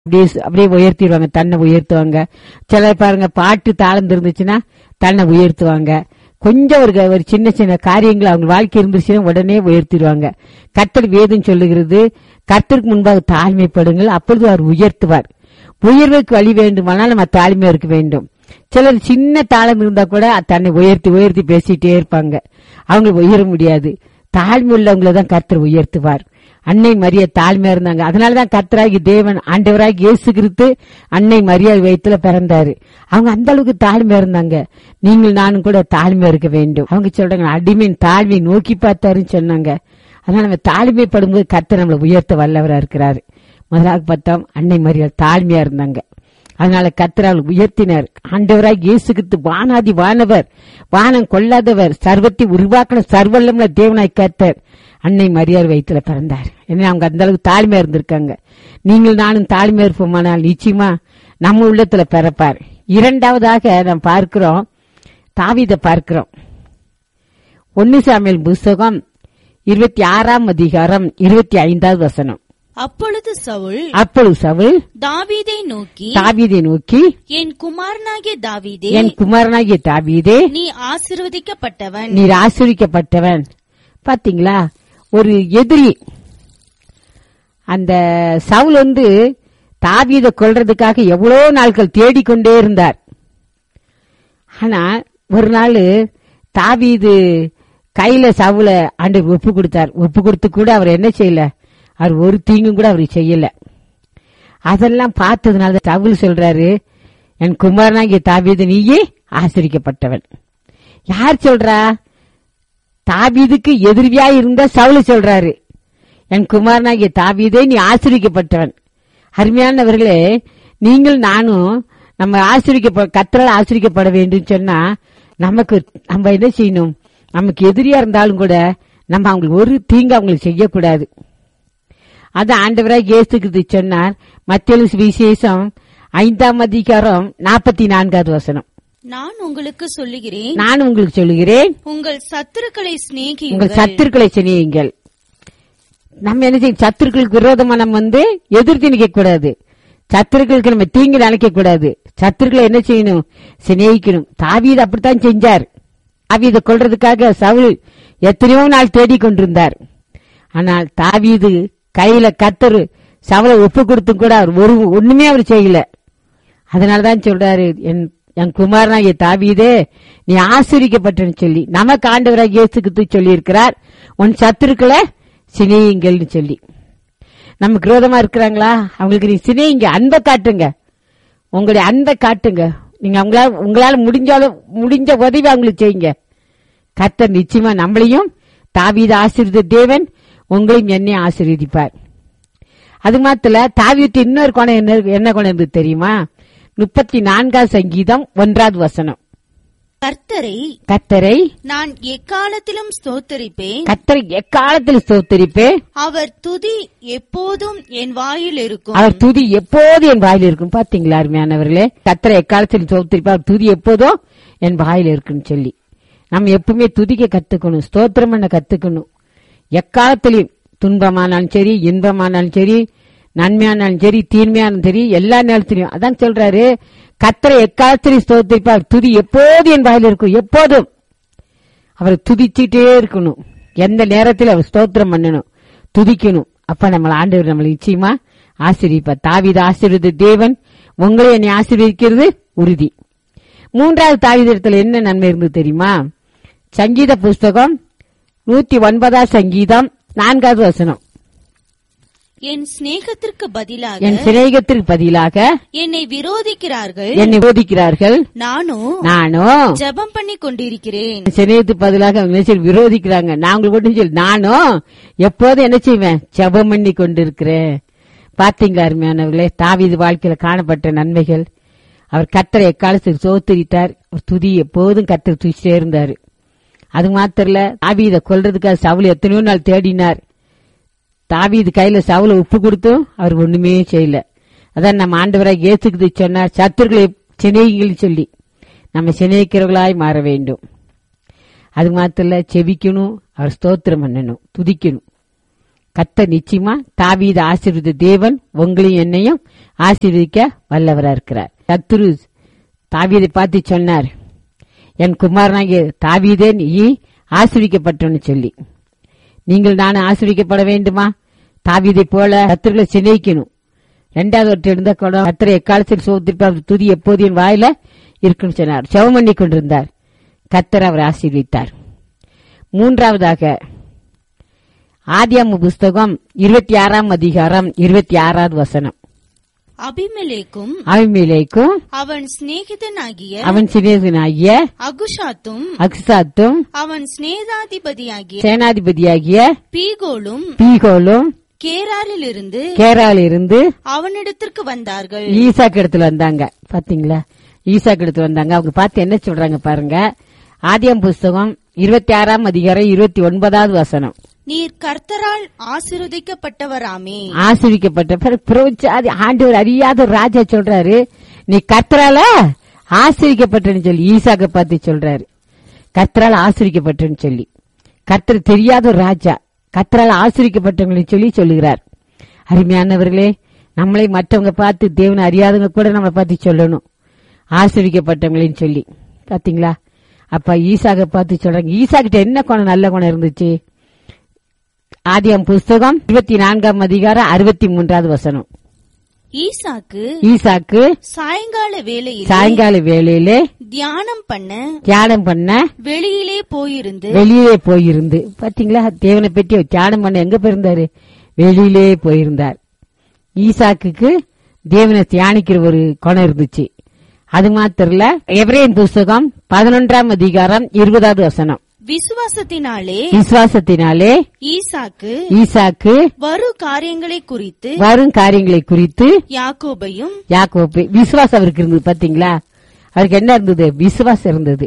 அப்படியே அப்படியே உயர்த்திடுவாங்க தன்னை உயர்த்துவாங்க சிலர் பாருங்க பாட்டு தாளந்து இருந்துச்சுன்னா தன்னை உயர்த்துவாங்க கொஞ்சம் ஒரு ஒரு சின்ன சின்ன காரியங்கள் அவங்க வாழ்க்கை இருந்துச்சுன்னா உடனே உயர்த்திடுவாங்க கர்த்தர் வேதம் சொல்லுகிறது கர்த்தருக்கு முன்பாக தாழ்மைப்படுங்கள் அப்பொழுது அவர் உயர்த்துவார் உயர்வுக்கு வழி வேண்டுமானால் நம்ம தாழ்மையா இருக்க வேண்டும் சிலர் சின்ன தாளம் இருந்தா கூட தன்னை உயர்த்தி உயர்த்தி பேசிட்டே இருப்பாங்க அவங்க உயர முடியாது தாழ்மை உள்ளவங்களை தான் கர்த்தர் உயர்த்துவார் அன்னை மரியா தாழ்மையா இருந்தாங்க அதனாலதான் கர்த்தராகி தேவன் ஆண்டவராகி இயேசு கிறிஸ்து அன்னை மரியா வயித்துல பிறந்தாரு அவங்க அந்த அளவுக்கு தாழ்மையா இருந்தாங்க நீங்கள் நானும் கூட தாழ்மையா இருக்க வேண்டும் அவங்க சொல்றாங்க அடிமையின் தாழ்மை நோக்கி பார்த்தாருன்னு சொன்னாங்க அதனால நம்ம தாழ்மைப்படும்போது கர்த்தர் நம்மளை உயர்த்த வல்லவரா இருக்கிறாரு முதலாக பார்த்தோம் அன்னை மரியா தாழ்மையா இருந்தாங்க அதனால கத்திரால் உயர்த்தினர் ஆண்டவராய் இயேசு கிறிஸ்து வானாதி வானவர் வானம் கொள்ளாதவர் சர்வத்தை உருவாக்கின சர்வல்லம்ல தேவனாய் கத்தர் அன்னை மரியார் வயிற்றுல பிறந்தார் ஏன்னா அவங்க அந்த அளவுக்கு தாழ்மையா இருந்திருக்காங்க நீங்கள் நானும் தாழ்மையா இருப்போமானால் நிச்சயமா நம்ம உள்ளத்துல பிறப்பார் இரண்டாவதாக நாம் பார்க்கிறோம் தாவீதை பார்க்கிறோம் ஒன்னு சாமியல் புஸ்தகம் இருபத்தி ஆறாம் அதிகாரம் இருபத்தி ஐந்தாவது வசனம் அப்பொழுது சவுல் அப்பொழுது சவுல் தாவீதை நோக்கி தாவீதை நோக்கி என் குமாரனாகிய தாவீதே என் குமாரனாகிய தாவீதே நீ ஆசீர்வதிக்கப்பட்டவன் நீர் ஆசிரிக்கப்பட்டவன் பாத்தீங்களா ஒரு எதிரி அந்த சவுல் வந்து தாவீதை கொல்றதுக்காக எவ்வளவு நாட்கள் தேடிக்கொண்டே இருந்தார் ஆனா ஒரு நாள் தாவீது கையில சவுல ஆண்டு ஒப்பு கொடுத்தார் ஒப்பு கொடுத்து கூட அவர் என்ன செய்யல அவர் ஒரு தீங்கும் கூட அவர் செய்யல அதெல்லாம் பார்த்ததுனால தான் சவுல் சொல்றாரு என் குமாரனாகிய தாவீது நீயே ஆசிரிக்கப்பட்டவன் யார் சொல்றா தாவீதுக்கு எதிரியா இருந்த சவுல் சொல்றாரு என் குமாரனாகிய தாவீதே நீ ஆசிரிக்கப்பட்டவன் அருமையானவர்களே நீங்கள் நானும் நம்ம ஆசிரிக்க கத்தரால் ஆசிரிக்கப்பட வேண்டும் சொன்னா நமக்கு நம்ம என்ன செய்யணும் நமக்கு எதிரியா இருந்தாலும் கூட நம்ம அவங்களுக்கு ஒரு தீங்கு அவங்களுக்கு செய்யக்கூடாது அது ஆண்டவராக இயேசுக்கு சொன்னார் மத்திய விசேஷம் ஐந்தாம் அதிகாரம் நாற்பத்தி நான்காவது வசனம் நான் உங்களுக்கு சொல்லுகிறேன் நான் உங்களுக்கு சொல்லுகிறேன் உங்கள் சத்துருக்களை உங்கள் சிநேகியுங்கள் சத்துருக்களை சினியுங்கள் நம்ம என்ன செய்யும் சத்துருக்களுக்கு விரோதமா நம்ம வந்து எதிர்த்து நிக்க கூடாது சத்துருக்களுக்கு நம்ம தீங்கு நினைக்க கூடாது சத்துருக்களை என்ன செய்யணும் சிநேகிக்கணும் தாவீது அப்படித்தான் செஞ்சார் தாவீதை கொல்றதுக்காக சவுல் எத்தனையோ நாள் தேடிக் கொண்டிருந்தார் ஆனால் தாவீது கையில கத்தரு சவலை ஒப்பு கொடுத்தும் கூட அவர் ஒரு ஒண்ணுமே அவர் செய்யல அதனாலதான் சொல்றாரு என் என் குமாரனாகிய தாவீதே நீ ஆசிரிக்கப்பட்டன்னு சொல்லி நமக்கு ஆண்டவராக இயேசுக்கு சொல்லி இருக்கிறார் உன் சத்துருக்களை சிநேகிங்கள்னு சொல்லி நமக்கு விரோதமா இருக்கிறாங்களா அவங்களுக்கு நீ சிநேகிங்க அன்பை காட்டுங்க உங்களுடைய அன்பை காட்டுங்க நீங்க அவங்களால உங்களால முடிஞ்சாலும் முடிஞ்ச உதவி அவங்களுக்கு செய்யுங்க கர்த்தர் நிச்சயமா நம்மளையும் தாவீத ஆசீர்வதித்த தேவன் உங்களையும் என்னையும் ஆசீர்வதிப்பார் அது மாத்திர தாவீத்து இன்னொரு குணம் என்ன என்ன குணம் இருந்தது தெரியுமா முப்பத்தி நான்காவது சங்கீதம் ஒன்றாவது வசனம் கர்த்தரை கத்தரை நான் எக்காலத்திலும் ஸ்தோத்தரிப்பேன் கத்தரை எக்காலத்தில் ஸ்தோத்தரிப்பே அவர் துதி எப்போதும் என் வாயில் இருக்கும் அவர் துதி எப்போது என் வாயில் இருக்கும் பாத்தீங்களா அருமையானவர்களே கத்தரை எக்காலத்தில் ஸ்தோத்தரிப்பா அவர் துதி எப்போதும் என் வாயில் இருக்குன்னு சொல்லி நம்ம எப்பவுமே துதிக்க கத்துக்கணும் ஸ்தோத்திரம் பண்ண கத்துக்கணும் எக்காலத்திலையும் துன்பமானாலும் சரி இன்பமானாலும் சரி நன்மையானாலும் சரி தீன்மையானாலும் சரி எல்லா நேரத்திலையும் அதான் சொல்றாரு கத்தரை எக்காலத்திலையும் ஸ்தோத்திரிப்பார் துதி எப்போது என் வாயில் இருக்கும் எப்போதும் அவரை துதிச்சிட்டே இருக்கணும் எந்த நேரத்தில் அவர் ஸ்தோத்திரம் பண்ணணும் துதிக்கணும் அப்ப நம்மள ஆண்டவர் நம்மளை நிச்சயமா ஆசீர்விப்பார் தாவீது ஆசீர்வத தேவன் உங்களை என்னை ஆசீர்வதிக்கிறது உறுதி மூன்றாவது தாவீதத்தில் என்ன நன்மை இருந்தது தெரியுமா சங்கீத புஸ்தகம் நூத்தி ஒன்பதாம் சங்கீதம் நான்காவது வசனம் என் சிநேகத்திற்கு பதிலாக என் சிநேகத்திற்கு பதிலாக என்னை விரோதிக்கிறார்கள் என்னை போதிக்கிறார்கள் நானும் நானும் ஜெபம் பண்ணி கொண்டிருக்கிறேன் சிநேகத்துக்கு பதிலாக அவங்க என்ன செய்ய விரோதிக்கிறாங்க நான் உங்களுக்கு ஒன்றும் சொல்லி நானும் எப்போதும் என்ன செய்வேன் ஜெபம் பண்ணி கொண்டிருக்கிறேன் பாத்தீங்களா அருமையானவர்களே தாவீது வாழ்க்கையில காணப்பட்ட நன்மைகள் அவர் கத்தரை எக்காலத்துக்கு சோத்தரித்தார் அவர் துதி எப்போதும் கத்தர் துதிச்சிட்டே இருந்தாரு அது மாத்திரல தாவீதை கொல்றதுக்காக சவுல் எத்தனையோ நாள் தேடினார் தாவீது கையில சவுல உப்பு கொடுத்தும் அவர் ஒண்ணுமே செய்யல அதான் நம்ம ஆண்டவராக இயேசுக்கு சொன்னார் சத்துருக்களை சிநேகிகள் சொல்லி நம்ம சிநேகிக்கிறவர்களாய் மாற வேண்டும் அது மாத்திரல செவிக்கணும் அவர் ஸ்தோத்திரம் பண்ணணும் துதிக்கணும் கத்த நிச்சயமா தாவீத ஆசீர்வத தேவன் உங்களையும் என்னையும் ஆசீர்வதிக்க வல்லவரா இருக்கிறார் சத்துரு தாவீதை பார்த்து சொன்னார் என் குமாரனாகிய தாவீதே நீ ஆசிரிக்கப்பட்டவன்னு சொல்லி நீங்கள் நானும் ஆசிரிக்கப்பட வேண்டுமா தாவீதை போல கத்திரிகளை சிநேகிக்கணும் ரெண்டாவது ஒருத்தர் இருந்த கூட கத்திரை எக்காலத்தில் சோத்திருப்பார் துதி எப்போது என் வாயில இருக்குன்னு சொன்னார் செவம் பண்ணி கொண்டிருந்தார் கத்தர் அவர் ஆசீர்வித்தார் மூன்றாவதாக ஆதியாம புஸ்தகம் இருபத்தி ஆறாம் அதிகாரம் இருபத்தி ஆறாவது வசனம் அபிமெலேக்கும் அவிமேலேக்கும் அவன் சிநேகிதனாகிய அவன் சிநேகனாகிய அகுஷாத்தும் அக்சாத்தும் அவன் சிநேகாதிபதியாகிய சேனாதிபதியாகிய பீகோலும் பீகோலும் கேராரிலிருந்து கேரால இருந்து அவனிடத்திற்கு வந்தார்கள் ஈசாக்கு இடத்துல வந்தாங்க பாத்தீங்களா ஈசாக்கு இடத்துல வந்தாங்க அவங்க பார்த்து என்ன சொல்றாங்க பாருங்க ஆதியம் புஸ்தகம் இருபத்தி ஆறாம் அதிகாரம் இருபத்தி ஒன்பதாவது வசனம் நீர் கர்த்தரால் ஆசீர்வதிக்கப்பட்டவராமே ஆசிரிக்கப்பட்ட பிறகு பிரபுச்சாதி ஆண்டவர் அறியாத ஒரு ராஜா சொல்றாரு நீ கர்த்தரால ஆசிரிக்கப்பட்டன்னு சொல்லி ஈசாக்க பார்த்து சொல்றாரு கர்த்தரால் ஆசிரிக்கப்பட்டன்னு சொல்லி கர்த்தர் தெரியாத ஒரு ராஜா கர்த்தரால் ஆசிரிக்கப்பட்டவங்களையும் சொல்லி சொல்லுகிறார் அருமையானவர்களே நம்மளை மற்றவங்க பார்த்து தேவனை அறியாதவங்க கூட நம்மளை பார்த்து சொல்லணும் ஆசிரிக்கப்பட்டவங்களையும் சொல்லி பாத்தீங்களா அப்ப ஈசாக பார்த்து சொல்றாங்க ஈசாக்கிட்ட என்ன குணம் நல்ல குணம் இருந்துச்சு ஆதியம் புஸ்தகம் இருபத்தி நான்காம் அதிகாரம் அறுபத்தி மூன்றாவது வசனம் ஈசாக்கு ஈசாக்கு சாயங்கால வேளையில் சாயங்கால வேளையிலே தியானம் பண்ண தியானம் பண்ண வெளியிலே போயிருந்து வெளியே போயிருந்து பாத்தீங்களா தேவனை பற்றி அவர் தியானம் பண்ண எங்க போயிருந்தாரு வெளியிலே போயிருந்தார் ஈசாக்குக்கு தேவனை தியானிக்கிற ஒரு குணம் இருந்துச்சு அது மாத்திரம் இல்ல எப்ரேன் புஸ்தகம் பதினொன்றாம் அதிகாரம் இருபதாவது வசனம் விசுவாசத்தினாலே விசுவாசத்தினாலே ஈசாக்கு ஈசாக்கு வரு காரியங்களை குறித்து வரும் காரியங்களை குறித்து யாக்கோபையும் யாக்கோப்பு விசுவாசம் அவருக்கு இருந்தது பாத்தீங்களா அவருக்கு என்ன இருந்தது விசுவாசம் இருந்தது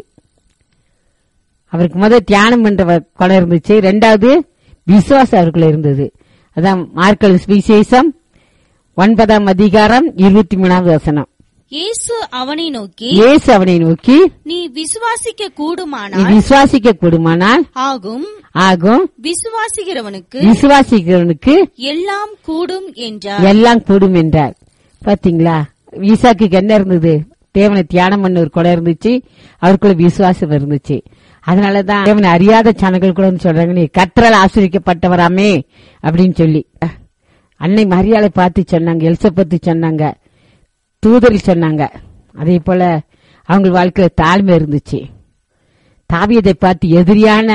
அவருக்கு முதல் தியானம் பண்ற வ- குணம் இருந்துச்சு ரெண்டாவது விசுவாசம் அவருக்குள்ள இருந்தது அதான் மார்க்கல் விசேஷம் ஒன்பதாம் அதிகாரம் இருபத்தி மூணாவது வசனம் இயேசு அவனை நோக்கி இயேசு அவனை நோக்கி நீ விசுவாசிக்க நீ கூடுமானால் விசுவாசிக்க கூடுமானால் ஆகும் ஆகும் விசுவாசிக்கிறவனுக்கு விசுவாசிக்கிறவனுக்கு எல்லாம் கூடும் என்றார் எல்லாம் கூடும் என்றார் பாத்தீங்களா ஈசாக்குக்கு என்ன இருந்தது தேவனை தியானம் பண்ண ஒரு குடம் இருந்துச்சு அவருக்குள்ள விசுவாசம் இருந்துச்சு அதனாலதான் தேவனை அறியாத சனங்கள் கூட வந்து சொல்றாங்க நீ கற்றல் ஆசிரிக்கப்பட்டவராமே அப்படின்னு சொல்லி அன்னை மரியாதை பார்த்து சொன்னாங்க எலிசபெத்து சொன்னாங்க தூதரில் சொன்னாங்க அதே போல அவங்க வாழ்க்கையில தாழ்மை இருந்துச்சு தாவியதை பார்த்து எதிரியான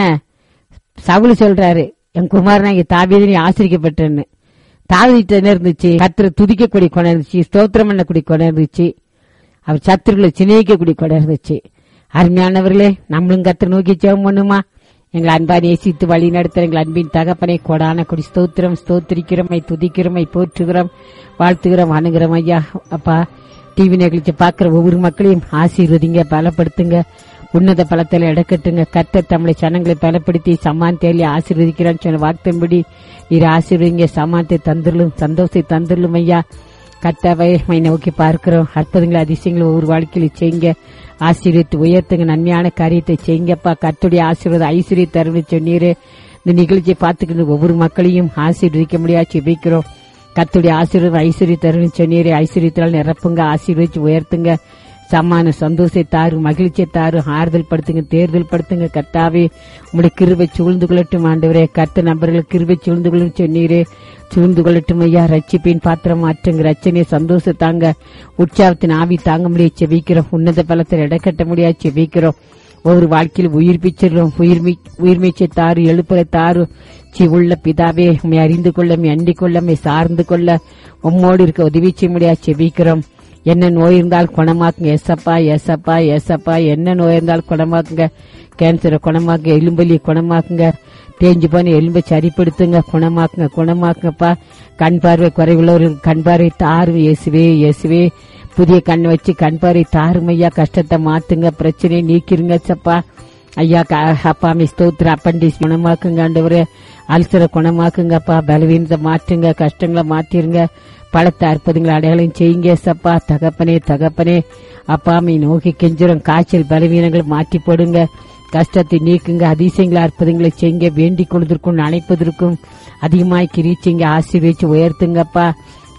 சவுல் சொல்றாரு என் குமாரனாங்க தாவியதை ஆசிரிக்கப்பட்டேன்னு தாவிட்டு என்ன இருந்துச்சு கத்திர துதிக்கக்கூடிய குணம் இருந்துச்சு ஸ்தோத்திரம் பண்ணக்கூடிய குணம் இருந்துச்சு அவர் சத்துருகளை சிநேகிக்கக்கூடிய குணம் இருந்துச்சு அருமையானவர்களே நம்மளும் கத்திர நோக்கி ஜெபம் பண்ணுமா எங்களை அன்பா நேசித்து வழி நடத்த எங்கள் அன்பின் தகப்பனை கொடான கொடி ஸ்தோத்திரம் ஸ்தோத்திரிக்கிறோமை துதிக்கிறோமை போற்றுகிறோம் வாழ்த்துகிறோம் அணுகிறோம் ஐயா அப்பா டிவி நிகழ்ச்சி பார்க்கிற ஒவ்வொரு மக்களையும் ஆசீர்வதிங்க பலப்படுத்துங்க உன்னத பலத்தில் இடக்கட்டுங்க கர்த்தர் தம்முடைய சனங்களை பலப்படுத்தி சமாந்தேலி ஆசீர்வதிக்கிறான்னு சொன்ன வார்த்தைப்படி நீர் ஆசீர்வதிங்க சமானத்தை தந்துடலும் சந்தோஷத்தை தந்துடலும் ஐயா கர்த்தாவை மை நோக்கி பார்க்கிறோம் அற்புதங்களை அதிசயங்களை ஒவ்வொரு வாழ்க்கையில செய்யுங்க ஆசீர்வித்து உயர்த்துங்க நன்மையான காரியத்தை செய்யுங்கப்பா கர்த்துடைய ஆசீர்வாத ஐஸ்வர்ய தருணை சொன்னீரு இந்த நிகழ்ச்சியை பார்த்துக்கிட்டு ஒவ்வொரு மக்களையும் ஆசீர்வதிக்க முடியாது ஜெபிக்கிறோம் கர்த்துடைய ஆசீர்வாத ஐஸ்வர்ய தருணை சொன்னீரே ஐஸ்வர்யத்தால் நிரப்புங்க ஆசீர்வதிச்சு உயர்த்துங்க சமான சந்தோஷத்தை தாரு மகிழ்ச்சியை தாரு ஆறுதல் படுத்துங்க தேர்தல் படுத்துங்க கர்த்தாவே உங்களுடைய கிருபை சூழ்ந்து கொள்ளட்டும் ஆண்டவரே கர்த்த நபர்கள் கிருபை சூழ்ந்து கொள்ளும் சொன்னீரே சூழ்ந்து கொள்ளட்டும் ஐயா ரட்சிப்பின் பாத்திரம் மாற்றுங்க ரச்சனையை சந்தோஷத்தாங்க உற்சாகத்தின் ஆவி தாங்க முடியாது செபிக்கிறோம் உன்னத பலத்தில் இடக்கட்ட முடியாது செபிக்கிறோம் ஒவ்வொரு வாழ்க்கையில் உயிர்ப்பிச்சிடறோம் உயிர்மி உயிர்மீச்சை தாரு எழுப்புற தாரு சி உள்ள பிதாவே உண்மை அறிந்து கொள்ள உம்மை அண்டிக் கொள்ள உம்மை சார்ந்து கொள்ள உம்மோடு இருக்க உதவி செய்ய முடியாது செபிக்கிறோம் என்ன நோய் இருந்தால் குணமாக்குங்க எசப்பா எசப்பா எசப்பா என்ன நோய் இருந்தால் குணமாக்குங்க கேன்சரை குணமாக்குங்க எலும்பலியை குணமாக்குங்க தேஞ்சு போன எலும்பை சரிப்படுத்துங்க குணமாக்குங்க குணமாக்குங்கப்பா கண் பார்வை குறைவுள்ளவர்கள் கண் பார்வை தாரு இயேசுவே இயேசுவே புதிய கண் வச்சு கண் பார்வை தாரும் ஐயா கஷ்டத்தை மாத்துங்க பிரச்சனையை நீக்கிருங்க சப்பா ஐயா க- அப்பா மிஸ் ஸ்தோத்திர அப்பண்டிஸ் குணமாக்குங்க ஆண்டவரே அல்சரை குணமாக்குங்கப்பா பலவீனத்தை மாற்றுங்க கஷ்டங்களை மாத்திருங்க பழத்தை அற்புதங்களை அடையாளம் செய்யுங்க சப்பா தகப்பனே தகப்பனே அப்பா மீ நோக்கி கெஞ்சுறோம் காய்ச்சல் பலவீனங்களை மாற்றி போடுங்க கஷ்டத்தை நீக்குங்க அதிசயங்களை அற்புதங்களை செய்யுங்க வேண்டிக் கொள்வதற்கும் அணைப்பதற்கும் அதிகமாய் கிரீச்சிங்க ஆசீர்வதிச்சு உயர்த்துங்கப்பா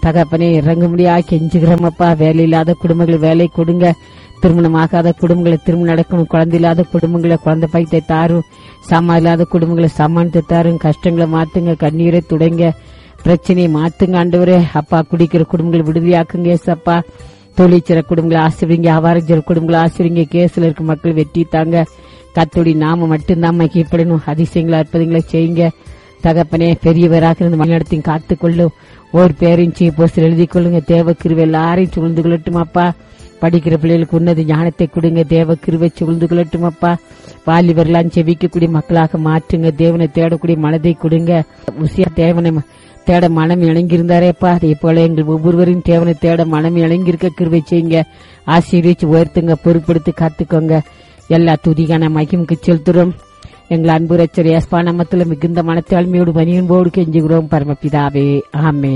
தகப்பனே இறங்க முடியா கெஞ்சுகிறோமப்பா வேலை இல்லாத குடும்பங்கள் வேலை கொடுங்க திருமணமாகாத குடும்பங்களை திருமணம் நடக்கணும் குழந்தை இல்லாத குடும்பங்களை குழந்தை பாய்த்தை தாரும் சமா இல்லாத குடும்பங்களை சமாளித்து தாரும் கஷ்டங்களை மாத்துங்க கண்ணீரை துடைங்க பிரச்சனையை மாத்துங்க ஆண்டவரே அப்பா குடிக்கிற குடும்பங்களை விடுதலையாக்குங்க ஏசப்பா தொழிற்சிற குடும்பங்களை ஆசிரியங்க வியாபாரம் செய்ற குடும்பங்களை ஆசிரியங்க கேஸ்ல இருக்க மக்கள் வெற்றி தாங்க கத்தோடி நாம மட்டும்தான் மகிப்படணும் அதிசயங்களா இருப்பதுங்களை செய்யுங்க தகப்பனே பெரியவராக இருந்து மணிநடத்தையும் காத்துக்கொள்ளும் ஒரு பேரையும் செய்ய போஸ்டர் எழுதி கொள்ளுங்க தேவ கிருவை எல்லாரையும் சூழ்ந்து கொள்ளட்டுமாப்பா படிக்கிற பிள்ளைகளுக்கு உன்னத ஞானத்தை கொடுங்க தேவ கிருவை சூழ்ந்து கொள்ளட்டுமாப்பா வாலிபர்லாம் செவிக்கக்கூடிய மக்களாக மாற்றுங்க தேவனை தேடக்கூடிய மனதை கொடுங்க உசியா தேவனை ம- தேட மனம் இணங்கியிருந்தாரேப்பா அதே போல எங்கள் ஒவ்வொருவரையும் தேவனை தேட மனம் இணங்கியிருக்க கிருவை செய்யுங்க ஆசீர்வதிச்சு உயர்த்துங்க பொறுப்படுத்தி காத்துக்கோங்க எல்லா துதிகான மகிமுக்கு செலுத்துறோம் எங்கள் அன்பு ரச்சர் ஏஸ்பா நமத்துல மிகுந்த மனத்தாழ்மையோடு பணியன்போடு கெஞ்சுகிறோம் பரமபிதாவே ஆமே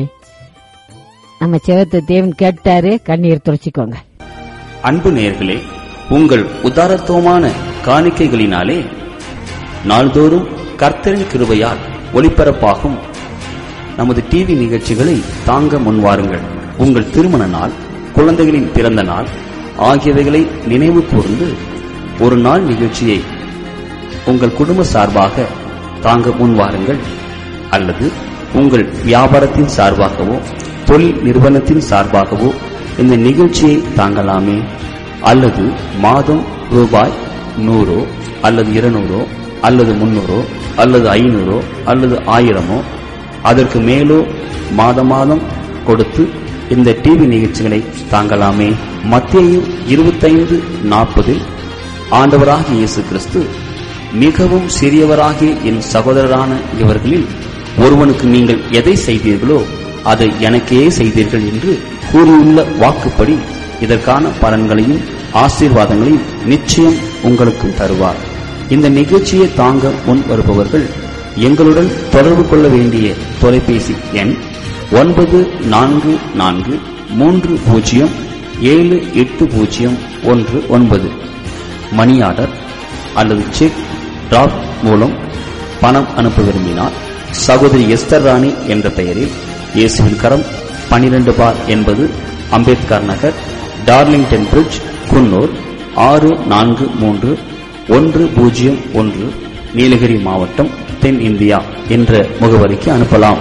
நம்ம செவத்தை தேவன் கேட்டாரு கண்ணீர் துடைச்சிக்கோங்க அன்பு நேயர்களே உங்கள் உதாரத்துவமான காணிக்கைகளினாலே நாள்தோறும் கர்த்தரின் கிருபையால் ஒளிபரப்பாகும் நமது டிவி நிகழ்ச்சிகளை தாங்க முன்வாருங்கள் உங்கள் திருமண நாள் குழந்தைகளின் பிறந்த நாள் ஆகியவைகளை நினைவு கூர்ந்து ஒரு நாள் நிகழ்ச்சியை உங்கள் குடும்ப சார்பாக தாங்க முன்வாருங்கள் அல்லது உங்கள் வியாபாரத்தின் சார்பாகவோ தொழில் நிறுவனத்தின் சார்பாகவோ இந்த நிகழ்ச்சியை தாங்கலாமே அல்லது மாதம் ரூபாய் நூறோ அல்லது இருநூறோ அல்லது முன்னூறோ அல்லது ஐநூறோ அல்லது ஆயிரமோ அதற்கு மேலோ மாத மாதம் கொடுத்து இந்த டிவி நிகழ்ச்சிகளை தாங்கலாமே மத்தேயு இருபத்தைந்து நாற்பதில் ஆண்டவராகிய இயேசு கிறிஸ்து மிகவும் சிறியவராகிய என் சகோதரரான இவர்களில் ஒருவனுக்கு நீங்கள் எதை செய்தீர்களோ அதை எனக்கே செய்தீர்கள் என்று கூறியுள்ள வாக்குப்படி இதற்கான பலன்களையும் ஆசீர்வாதங்களையும் நிச்சயம் உங்களுக்கு தருவார் இந்த நிகழ்ச்சியை தாங்க முன் வருபவர்கள் எங்களுடன் தொடர்பு கொள்ள வேண்டிய தொலைபேசி எண் ஒன்பது நான்கு நான்கு மூன்று பூஜ்ஜியம் ஏழு எட்டு பூஜ்ஜியம் ஒன்று ஒன்பது மணி ஆர்டர் அல்லது செக் டிராப் மூலம் பணம் அனுப்ப விரும்பினால் சகோதரி எஸ்தர் ராணி என்ற பெயரில் இயேசுவின் கரம் பனிரெண்டு பார் என்பது அம்பேத்கர் நகர் டார்லிங்டன் பிரிட்ஜ் குன்னூர் ஆறு நான்கு மூன்று ஒன்று பூஜ்ஜியம் ஒன்று நீலகிரி மாவட்டம் தென் இந்தியா என்ற முகவரிக்கு அனுப்பலாம்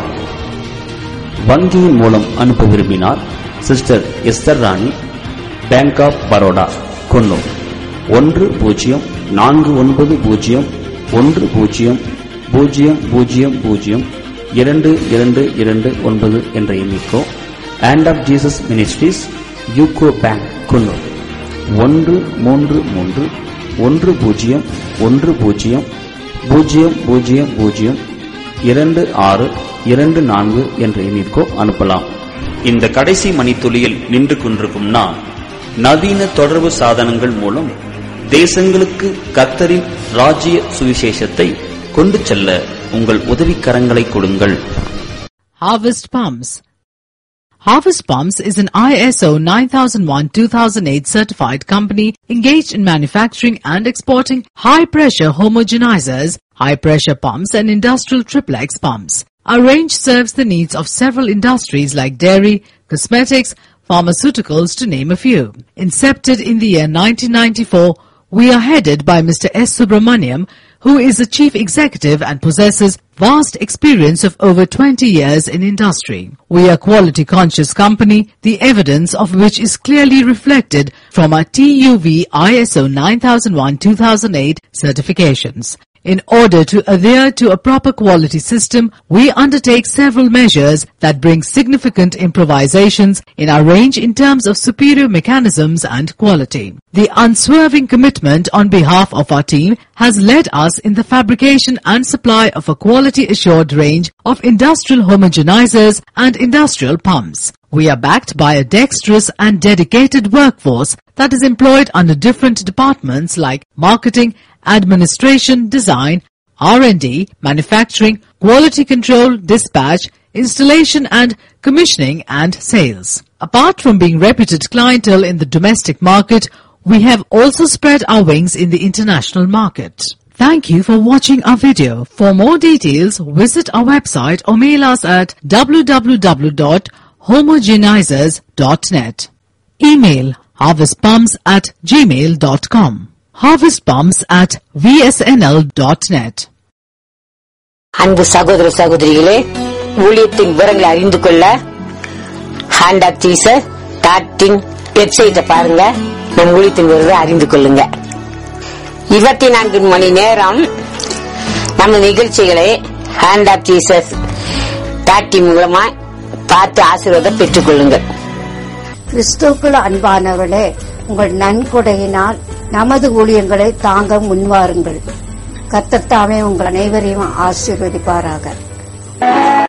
வங்கியின் மூலம் அனுப்ப விரும்பினால் sister Esther Rani bank of Baroda Coonoor ஒன்று பூஜ்ஜியம் நான்கு ஒன்பது பூஜ்ஜியம் ஒன்று பூஜ்ஜியம் பூஜ்ஜியம் பூஜ்ஜியம் பூஜ்ஜியம் இரண்டு இரண்டு இரண்டு ஒன்பது என்ற எண்ணிக்கோ and of Jesus ministries UCO bank Coonoor ஒன்று மூன்று மூன்று ஒன்று பூஜ்ஜியம் ஒன்று பூஜ்ஜியம் பூஜ்ஜியம் பூஜ்ஜியம் பூஜ்ஜியம் இரண்டு ஆறு இரண்டு நான்கு என்ற எண்ணிற்கோ அனுப்பலாம் இந்த கடைசி மணித்துளியில் நின்று கொண்டிருக்கும் நான் நவீன தொடர்பு சாதனங்கள் மூலம் தேசங்களுக்கு கத்தரின் ராஜ்ய சுவிசேஷத்தை கொண்டு செல்ல உங்கள் உதவிக்கரங்களை கொடுங்கள் Harvest Palms. Harvest Palms is an ISO 9001-2008 certified company engaged in manufacturing and exporting high-pressure homogenizers, high-pressure pumps and industrial triplex pumps. Our range serves the needs of several industries like dairy, cosmetics, pharmaceuticals to name a few. Incepted in the year 1994, we are headed by Mr. S. Subramaniam, who is the chief executive and possesses vast experience of over 20 years in industry. We are quality conscious company, the evidence of which is clearly reflected from our TUV ISO 9001-2008 certifications. In order to adhere to a proper quality system, we undertake several measures that bring significant improvisations in our range in terms of superior mechanisms and quality. The unswerving commitment on behalf of our team has led us in the fabrication and supply of a quality assured range of industrial homogenizers and industrial pumps. We are backed by a dexterous and dedicated workforce that is employed under different departments like marketing, administration, design, R&D, manufacturing, quality control, dispatch, installation and commissioning and sales. Apart from being reputed clientele in the domestic market, we have also spread our wings in the international market. Thank you for watching our video. For more details, visit our website or mail us at www homogenizers.net. Email harvestpumps at gmail.com. Harvest Pumps at vsnl.net. அன்பு சகோதர சகோதரிகளே ஊழியத்தின் விவரங்களை அறிந்து கொள்ள hand of Jesus டாட்டின் வெப்சைட்டை பாருங்க நம் ஊழியத்தின் விவரத்தை அறிந்து கொள்ளுங்க இருபத்தி நான்கு மணி நேரம் நம்ம நிகழ்ச்சிகளை ஹேண்ட் ஆஃப் ஜீசஸ் டாட்டின் மூலமா பார்த்து ஆசீர்வாதம் பெற்றுக் கொள்ளுங்கள் கிறிஸ்துவுக்குள் அன்பானவர்களே உங்கள் நன்கொடையினால் நமது ஊழியங்களை தாங்க முன்வாருங்கள் கத்தத்தாமே உங்கள் அனைவரையும் ஆசீர்வதிப்பாராக